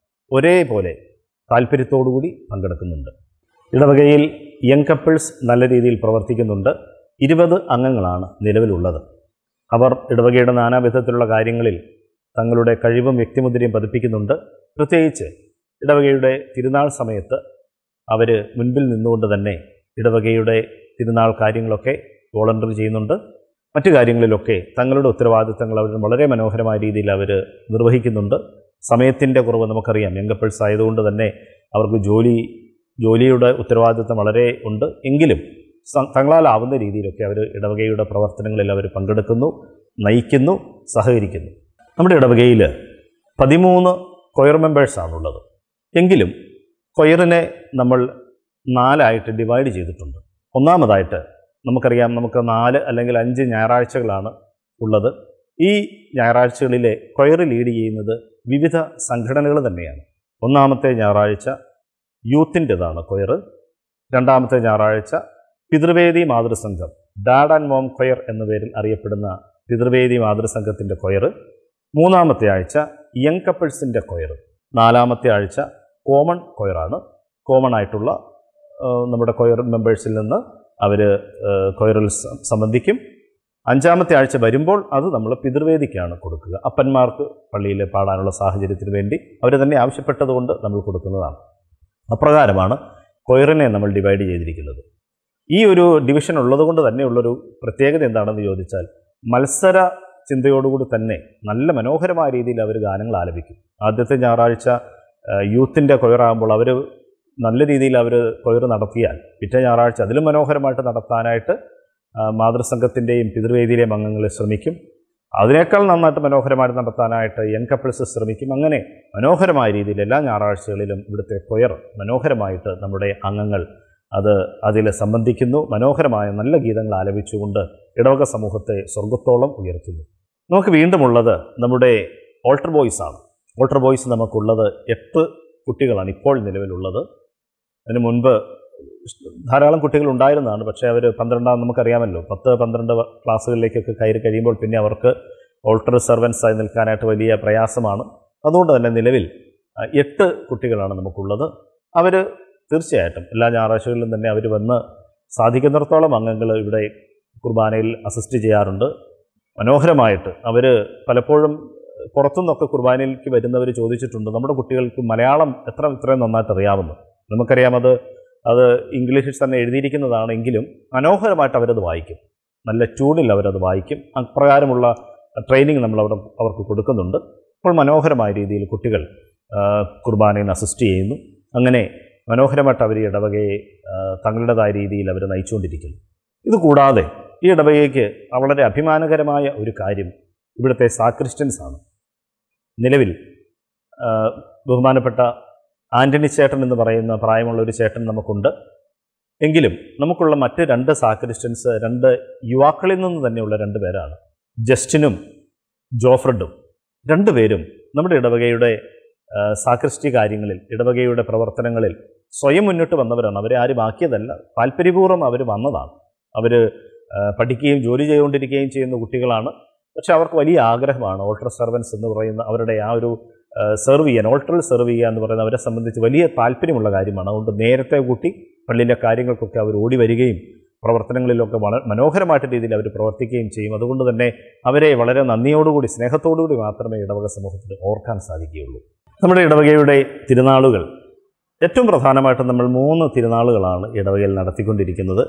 ഒരേപോലെ താല്പര്യത്തോടുകൂടി പങ്കെടുക്കുന്നുണ്ട് ഇടവകയിൽ യങ് കപ്പിൾസ് നല്ല രീതിയിൽ പ്രവർത്തിക്കുന്നുണ്ട് ഇരുപത് അംഗങ്ങളാണ് നിലവിലുള്ളത് അവർ ഇടവകയുടെ നാനാവിധത്തിലുള്ള കാര്യങ്ങളിൽ തങ്ങളുടെ കഴിവും വ്യക്തിമുദ്രയും പതിപ്പിക്കുന്നുണ്ട് പ്രത്യേകിച്ച് ഇടവകയുടെ തിരുനാൾ സമയത്ത് അവർ മുൻപിൽ നിന്നുകൊണ്ട് തന്നെ ഇടവകയുടെ തിരുനാൾ കാര്യങ്ങളൊക്കെ വോളണ്ടറി ചെയ്യുന്നുണ്ട് മറ്റു കാര്യങ്ങളിലൊക്കെ തങ്ങളുടെ ഉത്തരവാദിത്തങ്ങൾ അവർ വളരെ മനോഹരമായ രീതിയിൽ അവർ നിർവഹിക്കുന്നുണ്ട് സമയത്തിൻ്റെ കുറവ് നമുക്കറിയാം യങ്കപ്പിൾസ് ആയതുകൊണ്ട് തന്നെ അവർക്ക് ജോലി ജോലിയുടെ ഉത്തരവാദിത്തം വളരെ ഉണ്ട് എങ്കിലും സ- തങ്ങളാലാവുന്ന രീതിയിലൊക്കെ അവർ ഇടവകയുടെ പ്രവർത്തനങ്ങളിൽ അവർ പങ്കെടുക്കുന്നു നയിക്കുന്നു സഹകരിക്കുന്നു നമ്മുടെ ഇടവകയിൽ പതിമൂന്ന് കൊയർ മെമ്പേഴ്സാണുള്ളത് എങ്കിലും കൊയറിനെ നമ്മൾ നാലായിട്ട് ഡിവൈഡ് ചെയ്തിട്ടുണ്ട് ഒന്നാമതായിട്ട് നമുക്കറിയാം നമുക്ക് നാല് അല്ലെങ്കിൽ അഞ്ച് ഞായറാഴ്ചകളാണ് ഉള്ളത് ഈ ഞായറാഴ്ചകളിലെ കൊയർ ലീഡ് ചെയ്യുന്നത് വിവിധ സംഘടനകൾ തന്നെയാണ് ഒന്നാമത്തെ ഞായറാഴ്ച യൂത്തിൻ്റെതാണ് കൊയർ രണ്ടാമത്തെ ഞായറാഴ്ച പിതൃവേദി മാതൃസംഘം ഡാഡ് ആൻഡ് മോം കൊയർ എന്ന പേരിൽ അറിയപ്പെടുന്ന പിതൃവേദി മാതൃസംഘത്തിൻ്റെ കൊയർ മൂന്നാമത്തെ ആഴ്ച യങ് കപ്പിൾസിൻ്റെ കൊയർ നാലാമത്തെ ആഴ്ച കോമൺ കൊയറാണ് കോമൺ ആയിട്ടുള്ള ആ, നമ്മുടെ കൊയർ മെമ്പേഴ്സിൽ നിന്ന് അവർ കൊയറിൽ സ- സംബന്ധിക്കും അഞ്ചാമത്തെ ആഴ്ച വരുമ്പോൾ അത് നമ്മൾ പിതൃവേദിക്കാണ് കൊടുക്കുക അപ്പന്മാർക്ക് പള്ളിയിൽ പാടാനുള്ള സാഹചര്യത്തിന് വേണ്ടി അവർ തന്നെ ആവശ്യപ്പെട്ടതുകൊണ്ട് നമ്മൾ കൊടുക്കുന്നതാണ് അപ്രകാരമാണ് കൊയറിനെ നമ്മൾ ഡിവൈഡ് ചെയ്തിരിക്കുന്നത് ഈ ഒരു ഡിവിഷൻ ഉള്ളതുകൊണ്ട് തന്നെയുള്ളൊരു പ്രത്യേകത എന്താണെന്ന് ചോദിച്ചാൽ മത്സര ചിന്തയോടുകൂടി തന്നെ നല്ല മനോഹരമായ രീതിയിൽ അവർ ഗാനങ്ങൾ ആലപിക്കും ആദ്യത്തെ ഞായറാഴ്ച യൂത്തിൻ്റെ കൊയറാകുമ്പോൾ അവർ നല്ല രീതിയിൽ അവർ കൊയർ നടത്തിയാൽ പിറ്റേ ഞായറാഴ്ച അതിലും മനോഹരമായിട്ട് നടത്താനായിട്ട് ആ, മാതൃസംഘത്തിൻ്റെയും പിതൃവേദിയിലെയും അംഗങ്ങൾ ശ്രമിക്കും അതിനേക്കാൾ നന്നായിട്ട് മനോഹരമായിട്ട് നടത്താനായിട്ട് യങ് കപ്പിൾസ് ശ്രമിക്കും അങ്ങനെ മനോഹരമായ രീതിയിൽ എല്ലാ ഞായറാഴ്ചകളിലും ഇവിടുത്തെ കൊയർ മനോഹരമായിട്ട് നമ്മുടെ അംഗങ്ങൾ അത് അതിൽ സംബന്ധിക്കുന്നു മനോഹരമായ നല്ല ഗീതങ്ങൾ ആലപിച്ചുകൊണ്ട് ഇടവക സമൂഹത്തെ സ്വർഗത്തോളം ഉയർത്തുന്നു നമുക്ക് വീണ്ടുമുള്ളത് നമ്മുടെ ഓൾട്ടർ ബോയ്സ് ആണ് ഓൾട്ടർ ബോയ്സ് നമുക്കുള്ളത് എട്ട് കുട്ടികളാണ് ഇപ്പോൾ നിലവിലുള്ളത് അതിന് മുൻപ് ധാരാളം കുട്ടികൾ ഉണ്ടായിരുന്നതാണ് പക്ഷേ അവർ പന്ത്രണ്ടാം നമുക്കറിയാമല്ലോ പത്ത് പന്ത്രണ്ട് ക്ലാസ്സുകളിലേക്കൊക്കെ കയറി കഴിയുമ്പോൾ പിന്നെ അവർക്ക് ഓൾട്ടർ സർവൻസ് ആയി നിൽക്കാനായിട്ട് വലിയ പ്രയാസമാണ് അതുകൊണ്ട് തന്നെ നിലവിൽ ആ, എട്ട് കുട്ടികളാണ് നമുക്കുള്ളത് അവർ തീർച്ചയായിട്ടും എല്ലാ ഞായറാഴ്ചകളിലും തന്നെ അവർ വന്ന് സാധിക്കുന്നിടത്തോളം അംഗങ്ങൾ ഇവിടെ കുർബാനയിൽ അസിസ്റ്റ് ചെയ്യാറുണ്ട് മനോഹരമായിട്ട് അവർ പലപ്പോഴും പുറത്തുനിന്നൊക്കെ കുർബാനയിലേക്ക് വരുന്നവർ ചോദിച്ചിട്ടുണ്ട് നമ്മുടെ കുട്ടികൾക്ക് മലയാളം എത്ര ഇത്രയും നന്നായിട്ട് അറിയാമെന്ന് നമുക്കറിയാം അത് അത് ഇംഗ്ലീഷിൽ തന്നെ എഴുതിയിരിക്കുന്നതാണെങ്കിലും മനോഹരമായിട്ട് അവരത് വായിക്കും നല്ല ട്യൂണിൽ അവരത് വായിക്കും അപ്രകാരമുള്ള ട്രെയിനിങ് നമ്മൾ അവിടെ അവർക്ക് കൊടുക്കുന്നുണ്ട് അപ്പോൾ മനോഹരമായ രീതിയിൽ കുട്ടികൾ ആ, കുർബാനയിൽ അസിസ്റ്റ് ചെയ്യുന്നു അങ്ങനെ മനോഹരമായിട്ട് അവർ ഈ ഇടവകയെ ആ, തങ്ങളുടേതായ രീതിയിൽ അവർ നയിച്ചുകൊണ്ടിരിക്കുന്നു ഇത് കൂടാതെ ഈ ഇടവകയ്ക്ക് വളരെ അഭിമാനകരമായ ഒരു കാര്യം ഇവിടുത്തെ സാക്രിസ്റ്റൻസ് ആണ് നിലവിൽ ആ, ബഹുമാനപ്പെട്ട ആൻ്റണി ചേട്ടൻ എന്ന് പറയുന്ന പ്രായമുള്ള ഒരു ചേട്ടൻ നമുക്കുണ്ട് എങ്കിലും നമുക്കുള്ള മറ്റ് രണ്ട് സാക്രിസ്റ്റൻസ് രണ്ട് യുവാക്കളിൽ നിന്ന് തന്നെയുള്ള രണ്ട് പേരാണ് ജസ്റ്റിനും ജോഫ്രഡും രണ്ടുപേരും നമ്മുടെ ഇടവകയുടെ ആ, സാക്രിസ്റ്റി കാര്യങ്ങളിൽ ഇടവകയുടെ പ്രവർത്തനങ്ങളിൽ സ്വയം മുന്നോട്ട് വന്നവരാണ് അവരെ ആരും ആക്കിയതല്ല താല്പര്യപൂർവ്വം അവർ വന്നതാണ് അവർ പഠിക്കുകയും ജോലി ചെയ്തുകൊണ്ടിരിക്കുകയും ചെയ്യുന്ന കുട്ടികളാണ് പക്ഷെ അവർക്ക് വലിയ ആഗ്രഹമാണ് ഓൾട്ടർ സർവൻസ് എന്ന് പറയുന്ന അവരുടെ ആ ഒരു സെർവ് ചെയ്യാൻ ഓൾട്ടറിൽ സെർവ് ചെയ്യുക എന്ന് പറയുന്നത് അവരെ സംബന്ധിച്ച് വലിയ താല്പര്യമുള്ള കാര്യമാണ് അതുകൊണ്ട് നേരത്തെ കൂട്ടി പള്ളിയിലെ കാര്യങ്ങൾക്കൊക്കെ അവർ ഓടി വരികയും പ്രവർത്തനങ്ങളിലൊക്കെ വളരെ മനോഹരമായിട്ട് രീതിയിൽ അവർ പ്രവർത്തിക്കുകയും ചെയ്യും അതുകൊണ്ട് തന്നെ അവരെ വളരെ നന്ദിയോടുകൂടി സ്നേഹത്തോടുകൂടി മാത്രമേ ഇടവക സമൂഹത്തിൽ ഓർക്കാൻ സാധിക്കുകയുള്ളൂ നമ്മുടെ ഇടവകയുടെ തിരുനാളുകൾ ഏറ്റവും പ്രധാനമായിട്ടും നമ്മൾ മൂന്ന് തിരുനാളുകളാണ് ഇടവകയിൽ നടത്തിക്കൊണ്ടിരിക്കുന്നത്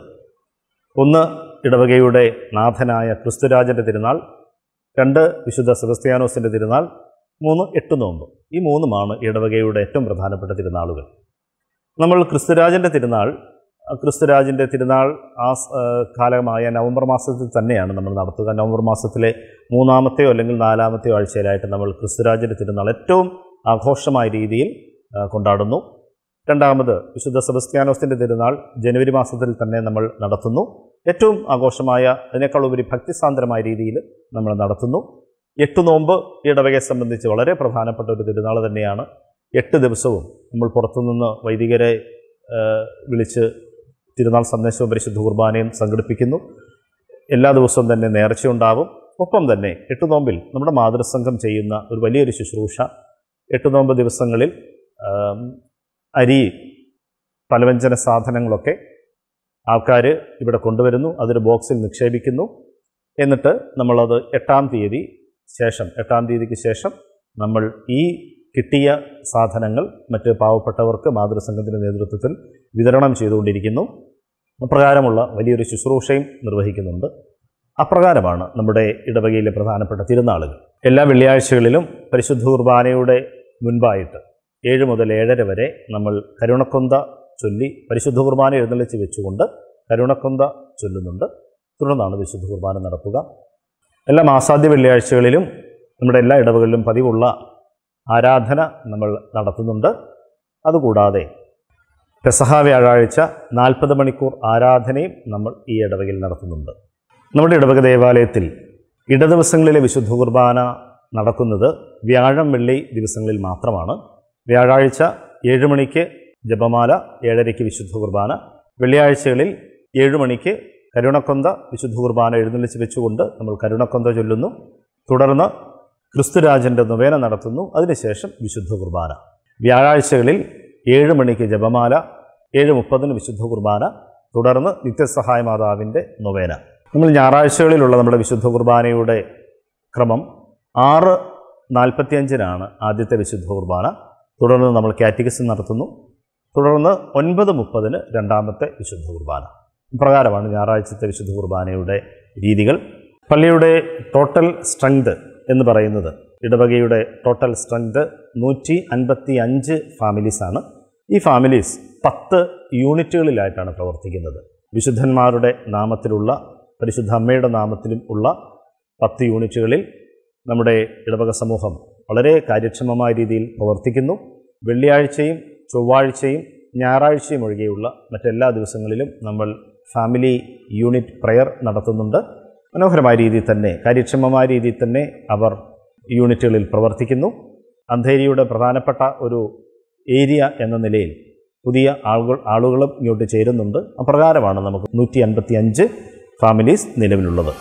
ഒന്ന് ഇടവകയുടെ നാഥനായ ക്രിസ്തുരാജൻ്റെ തിരുനാൾ രണ്ട് വിശുദ്ധ സെബസ്ത്യാനോസിൻ്റെ തിരുനാൾ മൂന്ന് എട്ട് നോമ്പ് ഈ മൂന്നുമാണ് ഇടവകയുടെ ഏറ്റവും പ്രധാനപ്പെട്ട തിരുനാളുകൾ നമ്മൾ ക്രിസ്തുരാജൻ്റെ തിരുനാൾ ആ ക്രിസ്തുരാജിൻ്റെ തിരുനാൾ ആ സ്- ആ, കാലമായ നവംബർ മാസത്തിൽ തന്നെയാണ് നമ്മൾ നടത്തുക നവംബർ മാസത്തിലെ മൂന്നാമത്തെയോ അല്ലെങ്കിൽ നാലാമത്തെയോ ആഴ്ചയിലായിട്ട് നമ്മൾ ക്രിസ്തുരാജിൻ്റെ തിരുനാൾ ഏറ്റവും ആഘോഷമായ രീതിയിൽ ആ, കൊണ്ടാടുന്നു രണ്ടാമത് വിശുദ്ധ സെബസ്ത്യാനോസിൻ്റെ തിരുനാൾ ജനുവരി മാസത്തിൽ തന്നെ നമ്മൾ നടത്തുന്നു ഏറ്റവും ആഘോഷമായ അതിനേക്കാൾ ഉപരി ഭക്തിസാന്ദ്രമായ രീതിയിൽ നമ്മൾ നടത്തുന്നു എട്ട് നോമ്പ് ഈ ഇടവകയെ സംബന്ധിച്ച് വളരെ പ്രധാനപ്പെട്ട ഒരു തിരുനാൾ തന്നെയാണ് എട്ട് ദിവസവും നമ്മൾ പുറത്തുനിന്ന് വൈദികരെ ആ, വിളിച്ച് തിരുനാൾ സന്ദേശവും പരിശുദ്ധ കുർബാനയും സംഘടിപ്പിക്കുന്നു എല്ലാ ദിവസവും തന്നെ നേർച്ചയുണ്ടാവും ഒപ്പം തന്നെ എട്ട് നോമ്പിൽ നമ്മുടെ മാതൃസംഘം ചെയ്യുന്ന ഒരു വലിയൊരു ശുശ്രൂഷ എട്ട് നോമ്പ് ദിവസങ്ങളിൽ ആം, അരി പലവ്യഞ്ജന സാധനങ്ങളൊക്കെ ആൾക്കാർ ഇവിടെ കൊണ്ടുവരുന്നു അതൊരു ബോക്സിൽ നിക്ഷേപിക്കുന്നു എന്നിട്ട് നമ്മളത് എട്ടാം തീയതി ശേഷം എട്ടാം തീയതിക്ക് ശേഷം നമ്മൾ ഈ കിട്ടിയ സാധനങ്ങൾ മറ്റ് പാവപ്പെട്ടവർക്ക് മാതൃസംഘത്തിൻ്റെ നേതൃത്വത്തിൽ വിതരണം ചെയ്തുകൊണ്ടിരിക്കുന്നു അപ്രകാരമുള്ള വലിയൊരു ശുശ്രൂഷയും നിർവഹിക്കുന്നുണ്ട് അപ്രകാരമാണ് നമ്മുടെ ഇടവകയിലെ പ്രധാനപ്പെട്ട തിരുനാളുകൾ എല്ലാ വെള്ളിയാഴ്ചകളിലും പരിശുദ്ധ കുർബാനയുടെ മുൻപായിട്ട് ഏഴ് മുതൽ ഏഴര വരെ നമ്മൾ കരുണക്കൊന്ത ചൊല്ലി പരിശുദ്ധ കുർബാന എഴുന്നള്ളിച്ച് വെച്ചുകൊണ്ട് കരുണക്കൊന്ത ചൊല്ലുന്നുണ്ട് തുടർന്നാണ് വിശുദ്ധ കുർബാന നടത്തുക എല്ലാ മാസാദ്യ വെള്ളിയാഴ്ചകളിലും നമ്മുടെ എല്ലാ ഇടവകളിലും പതിവുള്ള ആരാധന നമ്മൾ നടത്തുന്നുണ്ട് അതുകൂടാതെ പെസഹ വ്യാഴാഴ്ച നാൽപ്പത് മണിക്കൂർ ആരാധനയും നമ്മൾ ഈ ഇടവകയിൽ നടത്തുന്നുണ്ട് നമ്മുടെ ഇടവക ദേവാലയത്തിൽ ഇടദിവസങ്ങളിലെ വിശുദ്ധ കുർബാന നടക്കുന്നത് വ്യാഴം വെള്ളി ദിവസങ്ങളിൽ മാത്രമാണ് വ്യാഴാഴ്ച ഏഴ് മണിക്ക് ജപമാല ഏഴരയ്ക്ക് വിശുദ്ധ കുർബാന വെള്ളിയാഴ്ചകളിൽ ഏഴ് മണിക്ക് കരുണക്കൊന്ത വിശുദ്ധ കുർബാന എഴുന്നള്ളിച്ച് വെച്ചുകൊണ്ട് നമ്മൾ കരുണക്കൊന്ത ചൊല്ലുന്നു തുടർന്ന് ക്രിസ്തുരാജൻ്റെ നൊവേന നടത്തുന്നു അതിനുശേഷം വിശുദ്ധ കുർബാന വ്യാഴാഴ്ചകളിൽ ഏഴ് മണിക്ക് ജപമാല ഏഴ് മുപ്പതിന് വിശുദ്ധ കുർബാന തുടർന്ന് നിത്യസഹായ മാതാവിൻ്റെ നൊവേന നമ്മൾ ഞായറാഴ്ചകളിലുള്ള നമ്മുടെ വിശുദ്ധ കുർബാനയുടെ ക്രമം ആറ് നാൽപ്പത്തിയഞ്ചിനാണ് ആദ്യത്തെ വിശുദ്ധ കുർബാന തുടർന്ന് നമ്മൾ കാറ്റഗിസം നടത്തുന്നു തുടർന്ന് ഒൻപത് മുപ്പതിന് രണ്ടാമത്തെ വിശുദ്ധ കുർബാന ഇപ്രകാരമാണ് ഞായറാഴ്ചത്തെ വിശുദ്ധ കുർബാനയുടെ രീതികൾ പള്ളിയുടെ ടോട്ടൽ സ്ട്രെങ്ത് എന്ന് പറയുന്നത് ഇടവകയുടെ ടോട്ടൽ സ്ട്രെങ്ത് നൂറ്റി അൻപത്തി അഞ്ച് ഫാമിലീസാണ് ഈ ഫാമിലീസ് പത്ത് യൂണിറ്റുകളിലായിട്ടാണ് പ്രവർത്തിക്കുന്നത് വിശുദ്ധന്മാരുടെ നാമത്തിലുള്ള പരിശുദ്ധ അമ്മയുടെ നാമത്തിലും ഉള്ള പത്ത് യൂണിറ്റുകളിൽ നമ്മുടെ ഇടവക സമൂഹം വളരെ കാര്യക്ഷമമായ രീതിയിൽ പ്രവർത്തിക്കുന്നു വെള്ളിയാഴ്ചയും ചൊവ്വാഴ്ചയും ഞായറാഴ്ചയും ഒഴികെയുള്ള മറ്റെല്ലാ ദിവസങ്ങളിലും നമ്മൾ ഫാമിലി യൂണിറ്റ് പ്രയർ നടത്തുന്നുണ്ട് മനോഹരമായ രീതിയിൽ തന്നെ കാര്യക്ഷമമായ രീതിയിൽ തന്നെ അവർ യൂണിറ്റുകളിൽ പ്രവർത്തിക്കുന്നു അന്ധേരിയുടെ പ്രധാനപ്പെട്ട ഒരു ഏരിയ എന്ന നിലയിൽ പുതിയ ആളുകൾ ആളുകളും ഇങ്ങോട്ട് ചേരുന്നുണ്ട് അപ്രകാരമാണ് നമുക്ക് നൂറ്റി അൻപത്തി അഞ്ച് ഫാമിലീസ് നിലവിലുള്ളത്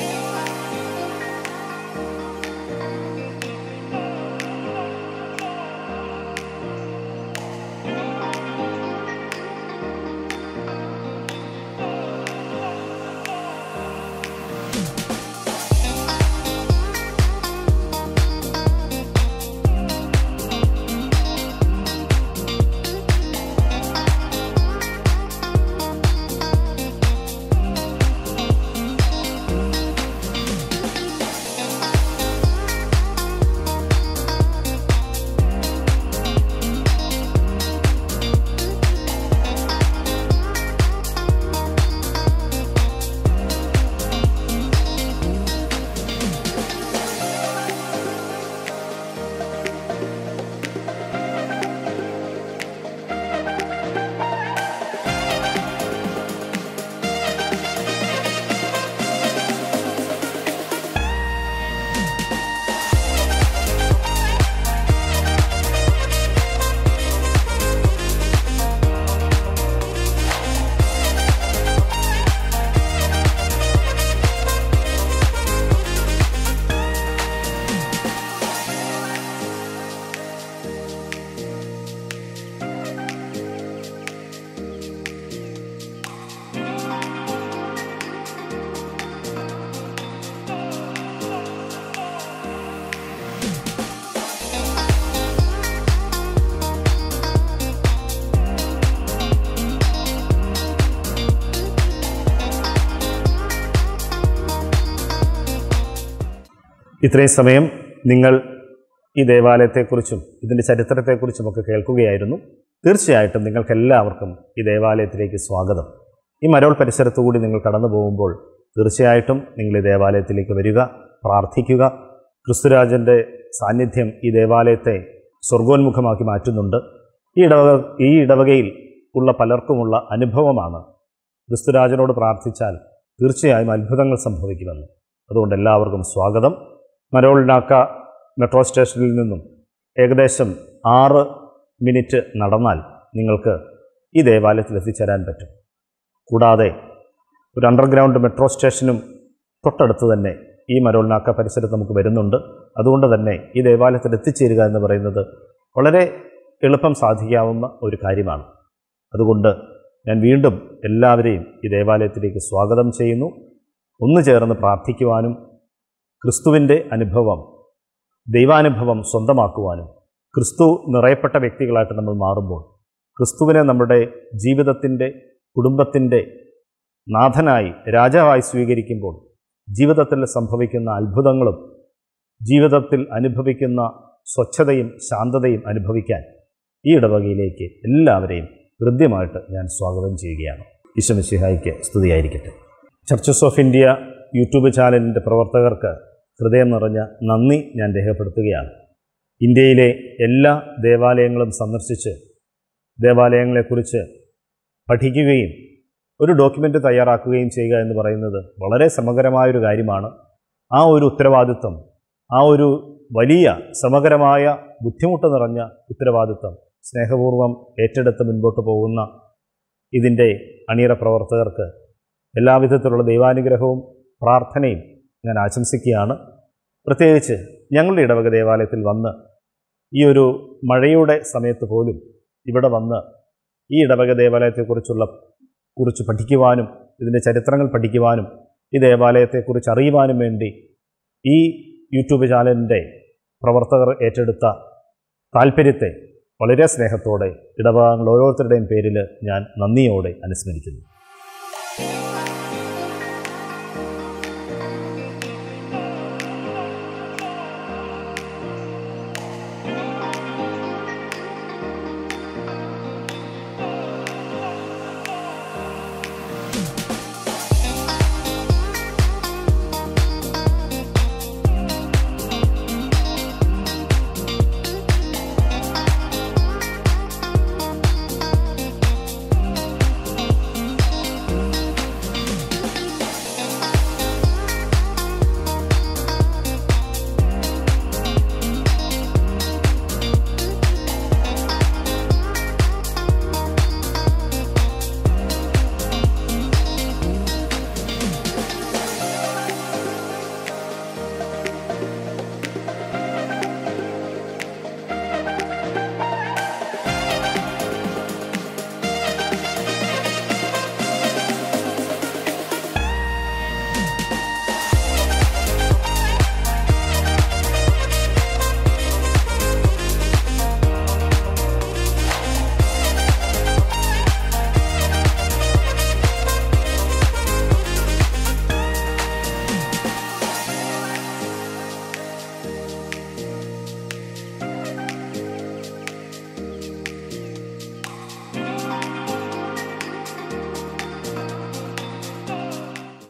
ഇത്രയും സമയം നിങ്ങൾ ഈ ദേവാലയത്തെക്കുറിച്ചും ഇതിൻ്റെ ചരിത്രത്തെക്കുറിച്ചുമൊക്കെ കേൾക്കുകയായിരുന്നു തീർച്ചയായിട്ടും നിങ്ങൾക്കെല്ലാവർക്കും ഈ ദേവാലയത്തിലേക്ക് സ്വാഗതം ഈ മരോൾ പരിസരത്തു കൂടി നിങ്ങൾ കടന്നു പോകുമ്പോൾ തീർച്ചയായിട്ടും നിങ്ങൾ ഈ ദേവാലയത്തിലേക്ക് വരിക പ്രാർത്ഥിക്കുക ക്രിസ്തുരാജൻ്റെ സാന്നിധ്യം ഈ ദേവാലയത്തെ സ്വർഗോന്മുഖമാക്കി മാറ്റുന്നുണ്ട് ഈ ഇടവക ഈ ഇടവകയിൽ ഉള്ള പലർക്കുമുള്ള അനുഭവമാണ് ക്രിസ്തുരാജനോട് പ്രാർത്ഥിച്ചാൽ തീർച്ചയായും അത്ഭുതങ്ങൾ സംഭവിക്കുമെന്ന് അതുകൊണ്ട് എല്ലാവർക്കും സ്വാഗതം മരോൾനാക്ക മെട്രോ സ്റ്റേഷനിൽ നിന്നും ഏകദേശം ആറ് മിനിറ്റ് നടന്നാൽ നിങ്ങൾക്ക് ഈ ദേവാലയത്തിൽ എത്തിച്ചേരാൻ പറ്റും കൂടാതെ ഒരു അണ്ടർഗ്രൗണ്ട് മെട്രോ സ്റ്റേഷനും തൊട്ടടുത്ത് തന്നെ ഈ മരോൾനാക്ക പരിസരത്ത് നമുക്ക് വരുന്നുണ്ട് അതുകൊണ്ട് തന്നെ ഈ ദേവാലയത്തിൽ എത്തിച്ചേരുക എന്ന് പറയുന്നത് വളരെ എളുപ്പം സാധിക്കാവുന്ന ഒരു കാര്യമാണ് അതുകൊണ്ട് ഞാൻ വീണ്ടും എല്ലാവരെയും ഈ ദേവാലയത്തിലേക്ക് സ്വാഗതം ചെയ്യുന്നു ഒന്നു ചേർന്ന് പ്രാർത്ഥിക്കുവാനും ക്രിസ്തുവിൻ്റെ അനുഭവം ദൈവാനുഭവം സ്വന്തമാക്കുവാനും ക്രിസ്തു നിറയപ്പെട്ട വ്യക്തികളായിട്ട് നമ്മൾ മാറുമ്പോൾ ക്രിസ്തുവിനെ നമ്മുടെ ജീവിതത്തിൻ്റെ കുടുംബത്തിൻ്റെ നാഥനായി രാജാവായി സ്വീകരിക്കുമ്പോൾ ജീവിതത്തിൽ സംഭവിക്കുന്ന അത്ഭുതങ്ങളും ജീവിതത്തിൽ അനുഭവിക്കുന്ന സ്വച്ഛതയും ശാന്തതയും അനുഭവിക്കാൻ ഈ ഇടവകയിലേക്ക് എല്ലാവരെയും ഹൃദ്യമായിട്ട് ഞാൻ സ്വാഗതം ചെയ്യുകയാണ് ഈശ്വമിശിഹായിക്ക് സ്തുതിയായിരിക്കട്ടെ ചർച്ചസ് ഓഫ് ഇന്ത്യ യൂട്യൂബ് ചാനലിൻ്റെ പ്രവർത്തകർക്ക് ഹൃദയം നിറഞ്ഞ നന്ദി ഞാൻ രേഖപ്പെടുത്തുകയാണ് ഇന്ത്യയിലെ എല്ലാ ദേവാലയങ്ങളും സന്ദർശിച്ച് ദേവാലയങ്ങളെക്കുറിച്ച് പഠിക്കുകയും ഒരു ഡോക്യുമെൻ്റ് തയ്യാറാക്കുകയും ചെയ്യുക എന്ന് പറയുന്നത് വളരെ ശ്രമകരമായൊരു കാര്യമാണ് ആ ഒരു ഉത്തരവാദിത്വം ആ ഒരു വലിയ ശ്രമകരമായ ബുദ്ധിമുട്ട് നിറഞ്ഞ ഉത്തരവാദിത്വം സ്നേഹപൂർവ്വം ഏറ്റെടുത്ത് മുൻപോട്ട് പോകുന്ന ഇതിൻ്റെ അണിയറ പ്രവർത്തകർക്ക് എല്ലാവിധത്തിലുള്ള ദൈവാനുഗ്രഹവും പ്രാർത്ഥനയും ഞാൻ ആശംസിക്കുകയാണ് പ്രത്യേകിച്ച് ഞങ്ങളുടെ ഇടവക ദേവാലയത്തിൽ വന്ന് ഈ ഒരു മഴയുടെ സമയത്ത് പോലും ഇവിടെ വന്ന് ഈ ഇടവക ദേവാലയത്തെക്കുറിച്ചുള്ള കുറിച്ച് പഠിക്കുവാനും ഇതിൻ്റെ ചരിത്രങ്ങൾ പഠിക്കുവാനും ഈ ദേവാലയത്തെക്കുറിച്ച് അറിയുവാനും വേണ്ടി ഈ യൂട്യൂബ് ചാനലിൻ്റെ പ്രവർത്തകർ ഏറ്റെടുത്ത താല്പര്യത്തെ വളരെ സ്നേഹത്തോടെ ഇടവകങ്ങൾ ഓരോരുത്തരുടെയും പേരിൽ ഞാൻ നന്ദിയോടെ അനുസ്മരിക്കുന്നു